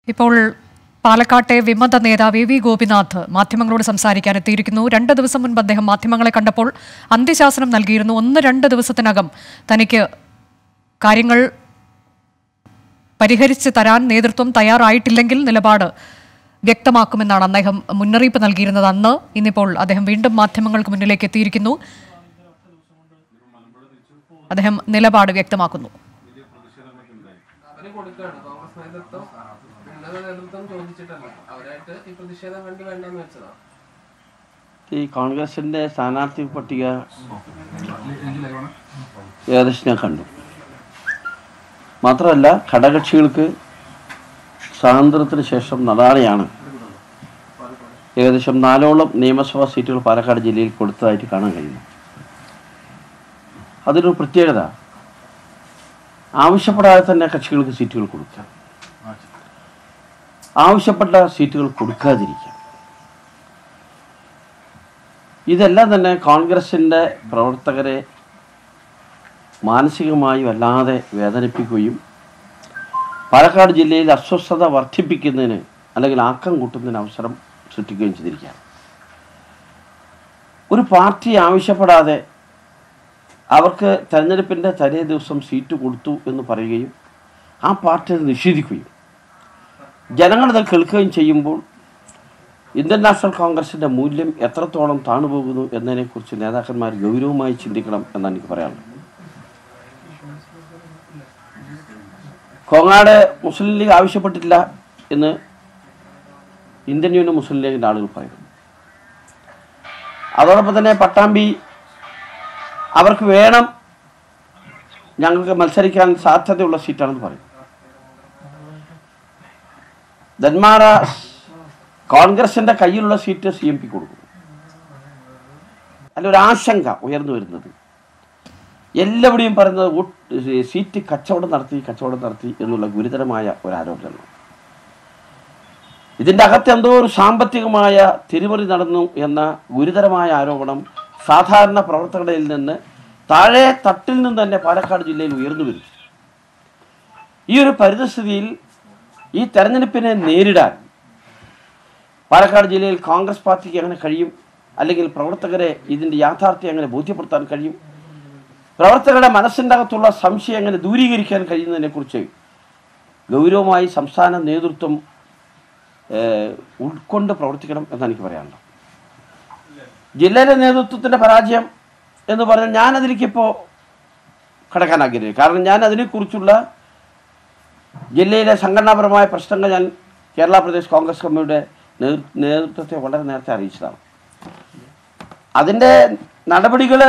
ഇപ്പോൾ പാലക്കാട്ടെ വിമത നേതാവ് എ വി ഗോപിനാഥ് മാധ്യമങ്ങളോട് സംസാരിക്കാൻ എത്തിയിരിക്കുന്നു രണ്ട് ദിവസം മുൻപ് അദ്ദേഹം മാധ്യമങ്ങളെ കണ്ടപ്പോൾ അന്ത്യശാസനം നൽകിയിരുന്നു ഒന്ന് രണ്ട് ദിവസത്തിനകം തനിക്ക് കാര്യങ്ങൾ പരിഹരിച്ച് തരാൻ നേതൃത്വം തയ്യാറായിട്ടില്ലെങ്കിൽ നിലപാട് വ്യക്തമാക്കുമെന്നാണ് അദ്ദേഹം മുന്നറിയിപ്പ് നൽകിയിരുന്നത് അന്ന് ഇന്നിപ്പോൾ അദ്ദേഹം വീണ്ടും മാധ്യമങ്ങൾക്ക് മുന്നിലേക്ക് എത്തിയിരിക്കുന്നു അദ്ദേഹം നിലപാട് വ്യക്തമാക്കുന്നു അവര് കൊടുക്കുകയാണ് കോൺഗ്രസ് നേതൃത്വം ഉന്നത നേതൃത്വം ചോദിച്ചിട്ടല്ല അവരായിട്ട് ഈ പ്രതിഷേധം വേണ്ടി വേണ്ടെന്ന് വെച്ചതാണ് ഈ കോൺഗ്രസിന്റെ സ്ഥാനാർത്ഥി പട്ടിക ഏകദേശം ഞാൻ കണ്ടു മാത്രമല്ല ഘടകക്ഷികൾക്ക് സ്വാതന്ത്ര്യത്തിന് ശേഷം നടാടെയാണ് ഏകദേശം നാലോളം നിയമസഭാ സീറ്റുകൾ പാലക്കാട് ജില്ലയിൽ കൊടുത്തതായിട്ട് കാണാൻ കഴിയുന്നു അതൊരു പ്രത്യേകത ആവശ്യപ്പെടാതെ തന്നെ കക്ഷികൾക്ക് സീറ്റുകൾ കൊടുക്കാം ആവശ്യപ്പെട്ട സീറ്റുകൾ കൊടുക്കാതിരിക്കാം ഇതെല്ലാം തന്നെ കോൺഗ്രസിൻ്റെ പ്രവർത്തകരെ മാനസികമായി വല്ലാതെ വേദനിപ്പിക്കുകയും പാലക്കാട് ജില്ലയിൽ അസ്വസ്ഥത വർദ്ധിപ്പിക്കുന്നതിന് അല്ലെങ്കിൽ ആക്കം കൂട്ടുന്നതിന് അവസരം സൃഷ്ടിക്കുകയും ചെയ്തിരിക്കുകയാണ് ഒരു പാർട്ടി ആവശ്യപ്പെടാതെ അവർക്ക് തെരഞ്ഞെടുപ്പിൻ്റെ തലേ ദിവസം സീറ്റ് കൊടുത്തു എന്ന് പറയുകയും ആ പാർട്ടി അത് നിഷേധിക്കുകയും ജനങ്ങളത് കേൾക്കുകയും ചെയ്യുമ്പോൾ ഇന്ത്യൻ നാഷണൽ കോൺഗ്രസിൻ്റെ മൂല്യം എത്രത്തോളം താണുപോകുന്നു എന്നതിനെക്കുറിച്ച് നേതാക്കന്മാർ ഗൗരവമായി ചിന്തിക്കണം എന്നാണ് എനിക്ക് പറയാനുള്ളത് കോങ്ങാട് മുസ്ലിം ലീഗ് ആവശ്യപ്പെട്ടിട്ടില്ല എന്ന് ഇന്ത്യൻ യൂണിയൻ മുസ്ലിം ലീഗിൻ്റെ ആളുകൾ പറയുന്നു അതോടൊപ്പം തന്നെ പട്ടാമ്പി അവർക്ക് വേണം ഞങ്ങൾക്ക് മത്സരിക്കാൻ സാധ്യതയുള്ള സീറ്റാണെന്ന് പറയും നെന്മാറ കോൺഗ്രസിന്റെ കയ്യിലുള്ള സീറ്റ് സി എം പി കൊടുക്കും അല്ല ഒരു ആശങ്ക ഉയർന്നു വരുന്നത് എല്ലാവരുടെയും പറയുന്നത് വോട്ട് സീറ്റ് കച്ചവടം നടത്തി കച്ചവടം നടത്തി എന്നുള്ള ഗുരുതരമായ ഒരു ആരോപണമാണ് ഇതിൻ്റെ അകത്ത് എന്തോ ഒരു സാമ്പത്തികമായ തിരിമറി നടന്നു എന്ന ഗുരുതരമായ ആരോപണം സാധാരണ പ്രവർത്തകരിൽ നിന്ന് താഴെ തട്ടിൽ നിന്ന് തന്നെ പാലക്കാട് ജില്ലയിൽ ഉയർന്നു വരും ഈ ഒരു പരിതസ്ഥിതിയിൽ ഈ തെരഞ്ഞെടുപ്പിനെ നേരിടാൻ പാലക്കാട് ജില്ലയിൽ കോൺഗ്രസ് പാർട്ടിക്ക് എങ്ങനെ കഴിയും അല്ലെങ്കിൽ പ്രവർത്തകരെ ഇതിൻ്റെ യാഥാർത്ഥ്യം എങ്ങനെ ബോധ്യപ്പെടുത്താൻ കഴിയും പ്രവർത്തകരുടെ മനസ്സിൻ്റെ അകത്തുള്ള സംശയം എങ്ങനെ ദൂരീകരിക്കാൻ കഴിയുന്നതിനെക്കുറിച്ച് ഗൗരവമായി സംസ്ഥാന നേതൃത്വം ഏഹ്, ഉൾക്കൊണ്ട് പ്രവർത്തിക്കണം എന്നാണ് എനിക്ക് പറയാനുള്ളത് ജില്ലയിലെ നേതൃത്വത്തിൻ്റെ പരാജയം എന്ന് പറഞ്ഞാൽ ഞാൻ അതിലേക്കിപ്പോൾ കടക്കാൻ ആഗ്രഹിക്കും കാരണം ഞാൻ അതിനെക്കുറിച്ചുള്ള ജില്ലയിലെ സംഘടനാപരമായ പ്രശ്നങ്ങൾ ഞാൻ കേരള പ്രദേശ് കോൺഗ്രസ് കമ്മിറ്റിയുടെ നേതൃ- നേതൃത്വത്തെ വളരെ നേരത്തെ അറിയിച്ചതാണ് അതിൻ്റെ നടപടികൾ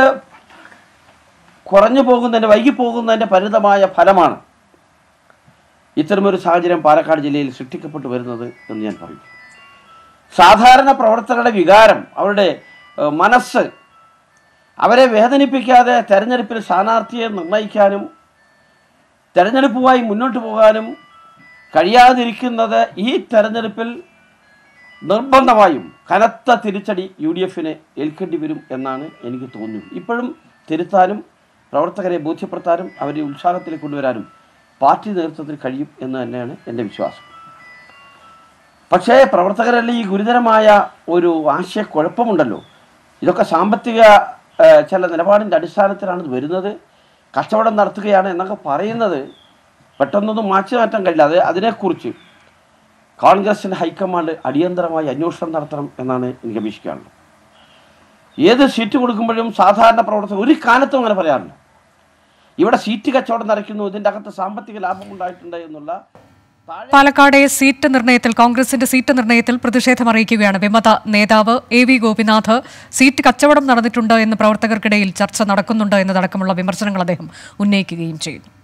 കുറഞ്ഞു പോകുന്നതിൻ്റെ വൈകി പോകുന്നതിൻ്റെ പരിമിതമായ ഫലമാണ് ഇത്തരമൊരു സാഹചര്യം പാലക്കാട് ജില്ലയിൽ സൃഷ്ടിക്കപ്പെട്ടു വരുന്നത് എന്ന് ഞാൻ പറയും സാധാരണ പ്രവർത്തകരുടെ വികാരം അവരുടെ ഏഹ്, മനസ്സ് അവരെ വേദനിപ്പിക്കാതെ തെരഞ്ഞെടുപ്പിൽ സ്ഥാനാർത്ഥിയെ നിർണ്ണയിക്കാനും തെരഞ്ഞെടുപ്പുമായി മുന്നോട്ട് പോകാനും കഴിയാതിരിക്കുന്നത് ഈ തെരഞ്ഞെടുപ്പിൽ നിർബന്ധമായും കനത്ത തിരിച്ചടി യു ഡി എഫിന് ഏൽക്കേണ്ടി വരും എന്നാണ് എനിക്ക് തോന്നുന്നത് ഇപ്പോഴും തിരുത്താനും പ്രവർത്തകരെ ബോധ്യപ്പെടുത്താനും അവരെ ഉത്സാഹത്തിലേക്ക് കൊണ്ടുവരാനും പാർട്ടി നേതൃത്വത്തിന് കഴിയും എന്ന് തന്നെയാണ് എൻ്റെ വിശ്വാസം പക്ഷേ പ്രവർത്തകരല്ല ഈ ഗുരുതരമായ ഒരു ആശയക്കുഴപ്പമുണ്ടല്ലോ ഇതൊക്കെ സാമ്പത്തിക ഏഹ്, ചില നിലപാടിൻ്റെ അടിസ്ഥാനത്തിലാണ് ഇത് വരുന്നത് കച്ചവടം നടത്തുകയാണ് എന്നൊക്കെ പറയുന്നത് പെട്ടെന്നൊന്നും മാറ്റി മാറ്റാൻ കഴിയില്ല അത് അതിനെക്കുറിച്ച് കോൺഗ്രസിൻ്റെ ഹൈക്കമാൻഡ് അടിയന്തരമായി അന്വേഷണം നടത്തണം എന്നാണ് എനിക്ക് അപേക്ഷിക്കാനുള്ളത് ഏത് സീറ്റ് കൊടുക്കുമ്പോഴും സാധാരണ പ്രവർത്തകർ ഒരു കാലത്തും അങ്ങനെ പറയാറില്ല ഇവിടെ സീറ്റ് കച്ചവടം നടക്കുന്നു ഇതിൻ്റെ അകത്ത് സാമ്പത്തിക ലാഭം ഉണ്ടായിട്ടുണ്ട് എന്നുള്ള താഴെ പാലക്കാടെ സീറ്റ് നിർണയത്തിൽ കോൺഗ്രസിന്റെ സീറ്റ് നിർണയത്തിൽ പ്രതിഷേധം അറിയിക്കുകയാണ് വിമത നേതാവ് എ വി ഗോപിനാഥ് സീറ്റ് കച്ചവടം നടന്നിട്ടുണ്ട് എന്ന് പ്രവർത്തകർക്കിടയിൽ ചർച്ച നടക്കുന്നുണ്ട് എന്നതടക്കമുള്ള വിമർശനങ്ങൾ അദ്ദേഹം ഉന്നയിക്കുകയും ചെയ്യുന്നു